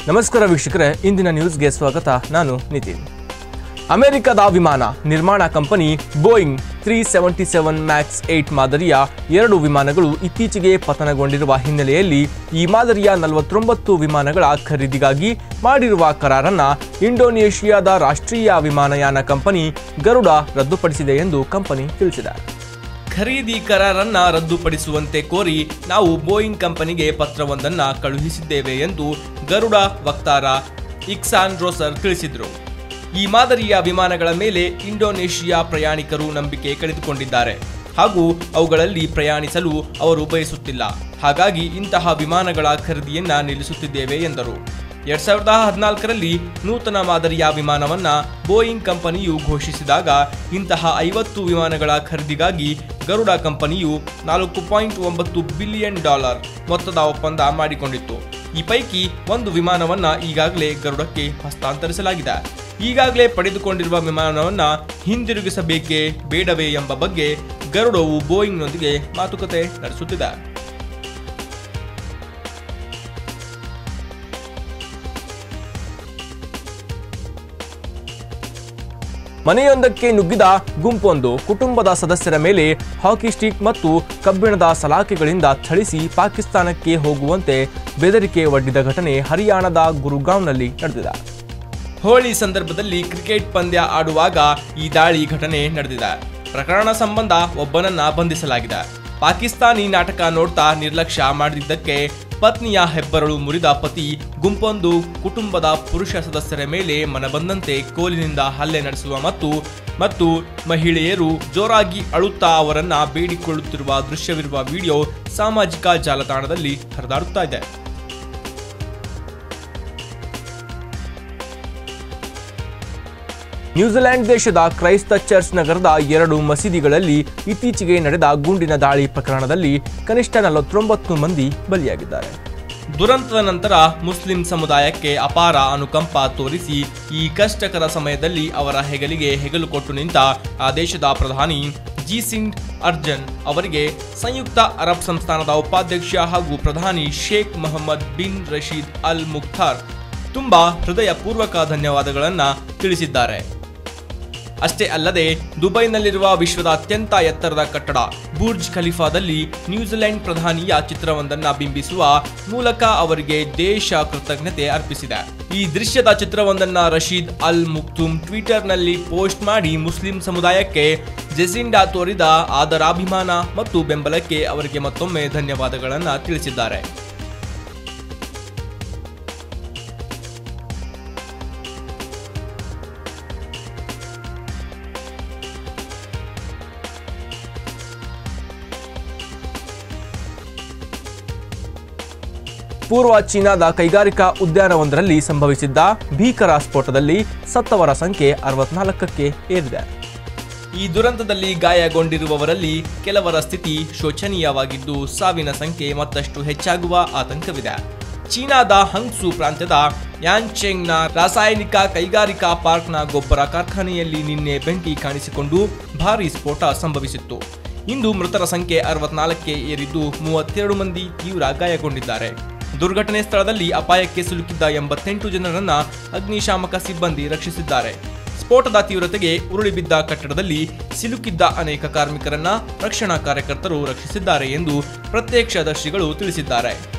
ನಮಸ್ಕಾರ ವೀಕ್ಷಕರೇ ಇಂದಿನ ನ್ಯೂಸ್ಗೆ ಸ್ವಾಗತ ನಾನು ನಿತಿನ್ ಅಮೆರಿಕದ ವಿಮಾನ ನಿರ್ಮಾಣ ಕಂಪನಿ Boeing three seventy seven Max eight ಮಾದರಿಯ ಎರಡು ವಿಮಾನಗಳು ಇತ್ತೀಚೆಗೆ ಪತನಗೊಂಡಿರುವ ಹಿನ್ನೆಲೆಯಲ್ಲಿ ಈ ಮಾದರಿಯ ನಲವತ್ತೊಂಬತ್ತು ವಿಮಾನಗಳ ಖರೀದಿಗಾಗಿ ಮಾಡಿರುವ ಕರಾರನ್ನ ಇಂಡೋನೇಷಿಯಾದ ರಾಷ್ಟ್ರೀಯ ವಿಮಾನಯಾನ ಕಂಪನಿ ಗರುಡ ರದ್ದುಪಡಿಸಿದೆ ಎಂದು ಕಂಪನಿ ತಿಳಿಸಿದೆ ಖರೀದಿ ಕರಾರನ್ನ ರದ್ದುಪಡಿಸುವಂತೆ ಕೋರಿ ನಾವು ಬೋಯಿಂಗ್ ಕಂಪನಿಗೆ ಪತ್ರವೊಂದನ್ನ ಕಳುಹಿಸಿದ್ದೇವೆ ಎಂದು ಗರುಡ ವಕ್ತಾರ ಇಕ್ಸಾನ್ ರೋಸರ್ ತಿಳಿಸಿದರು ಈ ಮಾದರಿಯ ವಿಮಾನಗಳ ಮೇಲೆ ಇಂಡೋನೇಷಿಯಾ ಪ್ರಯಾಣಿಕರು ನಂಬಿಕೆ ಕಳೆದುಕೊಂಡಿದ್ದಾರೆ ಹಾಗೂ ಅವುಗಳಲ್ಲಿ ಪ್ರಯಾಣಿಸಲು ಅವರು ಬಯಸುತ್ತಿಲ್ಲ ಹಾಗಾಗಿ ಇಂತಹ ವಿಮಾನಗಳ ಖರೀದಿಯನ್ನ ನಿಲ್ಲಿಸುತ್ತಿದ್ದೇವೆ ಎಂದರು ಎರಡ್ ಸಾವಿರದ ಹದಿನಾಲ್ಕರಲ್ಲಿ ನೂತನ ಮಾದರಿಯ ವಿಮಾನವನ್ನ ಬೋಯಿಂಗ್ ಕಂಪನಿಯು ಘೋಷಿಸಿದಾಗ ಇಂತಹ ಐವತ್ತು ವಿಮಾನಗಳ ಖರೀದಿಗಾಗಿ ಗರುಡ ಕಂಪನಿಯು ನಾಲ್ಕು ಪಾಯಿಂಟ್ ಒಂಬತ್ತು ಬಿಲಿಯನ್ ಡಾಲರ್ ಮೊತ್ತದ ಒಪ್ಪಂದ ಮಾಡಿಕೊಂಡಿತ್ತು ಈ ಪೈಕಿ ಒಂದು ವಿಮಾನವನ್ನ ಈಗಾಗಲೇ ಗರುಡಕ್ಕೆ ಹಸ್ತಾಂತರಿಸಲಾಗಿದೆ ಈಗಾಗಲೇ ಪಡೆದುಕೊಂಡಿರುವ ವಿಮಾನವನ್ನ ಹಿಂದಿರುಗಿಸಬೇಕೇ ಬೇಡವೇ ಎಂಬ ಬಗ್ಗೆ ಗರುಡವು ಬೋಯಿಂಗ್ನೊಂದಿಗೆ ಮಾತುಕತೆ ನಡೆಸುತ್ತಿದೆ ಮನೆಯೊಂದಕ್ಕೆ ನುಗ್ಗಿದ ಗುಂಪೊಂದು ಕುಟುಂಬದ ಸದಸ್ಯರ ಮೇಲೆ ಹಾಕಿ ಸ್ಟಿಕ್ ಮತ್ತು ಕಬ್ಬಿಣದ ಸಲಾಕೆಗಳಿಂದ ಥಳಿಸಿ ಪಾಕಿಸ್ತಾನಕ್ಕೆ ಹೋಗುವಂತೆ ಬೆದರಿಕೆ ಒಡ್ಡಿದ ಘಟನೆ ಹರಿಯಾಣದ ಗುರುಗಾಂವ್ನಲ್ಲಿ ನಡೆದಿದೆ ಹೋಳಿ ಸಂದರ್ಭದಲ್ಲಿ ಕ್ರಿಕೆಟ್ ಪಂದ್ಯ ಆಡುವಾಗ ಈ ದಾಳಿ ಘಟನೆ ನಡೆದಿದೆ ಪ್ರಕರಣ ಸಂಬಂಧ ಒಬ್ಬನನ್ನ ಬಂಧಿಸಲಾಗಿದೆ ಪಾಕಿಸ್ತಾನಿ ನಾಟಕ ನೋಡ್ತಾ ನಿರ್ಲಕ್ಷ್ಯ ಮಾಡಿದ್ದಕ್ಕೆ ಪತ್ನಿಯ ಹೆಬ್ಬರಳು ಮುರಿದ ಪತಿ ಗುಂಪೊಂದು ಕುಟುಂಬದ ಪುರುಷ ಸದಸ್ಯರ ಮೇಲೆ ಮನಬಂದಂತೆ ಕೋಲಿನಿಂದ ಹಲ್ಲೆ ನಡೆಸುವ ಮತ್ತು ಮತ್ತು ಮಹಿಳೆಯರು ಜೋರಾಗಿ ಅಳುತ್ತಾ ಅವರನ್ನ ಬೇಡಿಕೊಳ್ಳುತ್ತಿರುವ ದೃಶ್ಯವಿರುವ ವಿಡಿಯೋ ಸಾಮಾಜಿಕ ಜಾಲತಾಣದಲ್ಲಿ ಹರಿದಾಡುತ್ತಾ ಇದೆ ನ್ಯೂಜಿಲೆಂಡ್ ದೇಶದ ಕ್ರೈಸ್ತ ಚರ್ಚ್ ನಗರದ ಎರಡು ಮಸೀದಿಗಳಲ್ಲಿ ಇತ್ತೀಚೆಗೆ ನಡೆದ ಗುಂಡಿನ ದಾಳಿ ಪ್ರಕರಣದಲ್ಲಿ ಕನಿಷ್ಠ ನಲವತ್ತೊಂಬತ್ತು ಮಂದಿ ಬಲಿಯಾಗಿದ್ದಾರೆ ದುರಂತದ ನಂತರ ಮುಸ್ಲಿಂ ಸಮುದಾಯಕ್ಕೆ ಅಪಾರ ಅನುಕಂಪ ತೋರಿಸಿ ಈ ಕಷ್ಟಕರ ಸಮಯದಲ್ಲಿ ಅವರ ಹೆಗಲಿಗೆ ಹೆಗಲು ಕೊಟ್ಟು ನಿಂತ ಆ ದೇಶದ ಪ್ರಧಾನಿ ಜಿಸಿಂಡ್ ಅರ್ಜನ್ ಅವರಿಗೆ ಸಂಯುಕ್ತ ಅರಬ್ ಸಂಸ್ಥಾನದ ಉಪಾಧ್ಯಕ್ಷ ಹಾಗೂ ಪ್ರಧಾನಿ ಶೇಖ್ ಮೊಹಮ್ಮದ್ ಬಿನ್ ರಶೀದ್ ಅಲ್ ಮುಖ್ತಾರ್ ತುಂಬಾ ಹೃದಯಪೂರ್ವಕ ಧನ್ಯವಾದಗಳನ್ನ ತಿಳಿಸಿದ್ದಾರೆ ಅಷ್ಟೇ ಅಲ್ಲದೆ ದುಬೈನಲ್ಲಿರುವ ವಿಶ್ವದ ಅತ್ಯಂತ ಎತ್ತರದ ಕಟ್ಟಡ ಬುರ್ಜ್ ಖಲೀಫಾದಲ್ಲಿ ನ್ಯೂಜಿಲೆಂಡ್ ಪ್ರಧಾನಿಯ ಚಿತ್ರವೊಂದನ್ನ ಬಿಂಬಿಸುವ ಮೂಲಕ ಅವರಿಗೆ ದೇಶ ಕೃತಜ್ಞತೆ ಅರ್ಪಿಸಿದೆ ಈ ದೃಶ್ಯದ ಚಿತ್ರವೊಂದನ್ನ ರಶೀದ್ ಅಲ್ ಮುಕ್ತುಮ್ ಟ್ವಿಟರ್ನಲ್ಲಿ ಪೋಸ್ಟ್ ಮಾಡಿ ಮುಸ್ಲಿಂ ಸಮುದಾಯಕ್ಕೆ ಜೆಸಿಂಡಾ ತೋರಿದ ಆದರಾಭಿಮಾನ ಮತ್ತು ಬೆಂಬಲಕ್ಕೆ ಅವರಿಗೆ ಮತ್ತೊಮ್ಮೆ ಧನ್ಯವಾದಗಳನ್ನ ತಿಳಿಸಿದ್ದಾರೆ ಪೂರ್ವ ಚೀನಾದ ಕೈಗಾರಿಕಾ ಉದ್ಯಾನವೊಂದರಲ್ಲಿ ಸಂಭವಿಸಿದ್ದ ಭೀಕರ ಸ್ಫೋಟದಲ್ಲಿ ಸತ್ತವರ ಸಂಖ್ಯೆ ಅರವತ್ನಾಲ್ಕಕ್ಕೆ ಏರಿದೆ ಈ ದುರಂತದಲ್ಲಿ ಗಾಯಗೊಂಡಿರುವವರಲ್ಲಿ ಕೆಲವರ ಸ್ಥಿತಿ ಶೋಚನೀಯವಾಗಿದ್ದು ಸಾವಿನ ಸಂಖ್ಯೆ ಮತ್ತಷ್ಟು ಹೆಚ್ಚಾಗುವ ಆತಂಕವಿದೆ ಚೀನಾದ ಹಂಗ್ಸು ಪ್ರಾಂತ್ಯದ ಯಾಂಚೆಂಗ್ನ ರಾಸಾಯನಿಕ ಕೈಗಾರಿಕಾ ಪಾರ್ಕ್ನ ಗೊಬ್ಬರ ಕಾರ್ಖಾನೆಯಲ್ಲಿ ನಿನ್ನೆ ಬೆಂಕಿ ಕಾಣಿಸಿಕೊಂಡು ಭಾರೀ ಸ್ಫೋಟ ಸಂಭವಿಸಿತ್ತು ಇಂದು ಮೃತರ ಸಂಖ್ಯೆ ಅರವತ್ನಾಲ್ಕಕ್ಕೆ ಏರಿದ್ದು ಮೂವತ್ತೆರಡು ಮಂದಿ ತೀವ್ರ ಗಾಯಗೊಂಡಿದ್ದಾರೆ ದುರ್ಘಟನೆ ಸ್ಥಳದಲ್ಲಿ ಅಪಾಯಕ್ಕೆ ಸಿಲುಕಿದ್ದ ಎಂಬತ್ತೆಂಟು ಜನರನ್ನ ಅಗ್ನಿಶಾಮಕ ಸಿಬ್ಬಂದಿ ರಕ್ಷಿಸಿದ್ದಾರೆ ಸ್ಫೋಟದ ತೀವ್ರತೆಗೆ ಉರುಳಿ ಬಿದ್ದ ಕಟ್ಟಡದಲ್ಲಿ ಸಿಲುಕಿದ್ದ ಅನೇಕ ಕಾರ್ಮಿಕರನ್ನ ರಕ್ಷಣಾ ಕಾರ್ಯಕರ್ತರು ರಕ್ಷಿಸಿದ್ದಾರೆ ಎಂದು ಪ್ರತ್ಯಕ್ಷದರ್ಶಿಗಳು ತಿಳಿಸಿದ್ದಾರೆ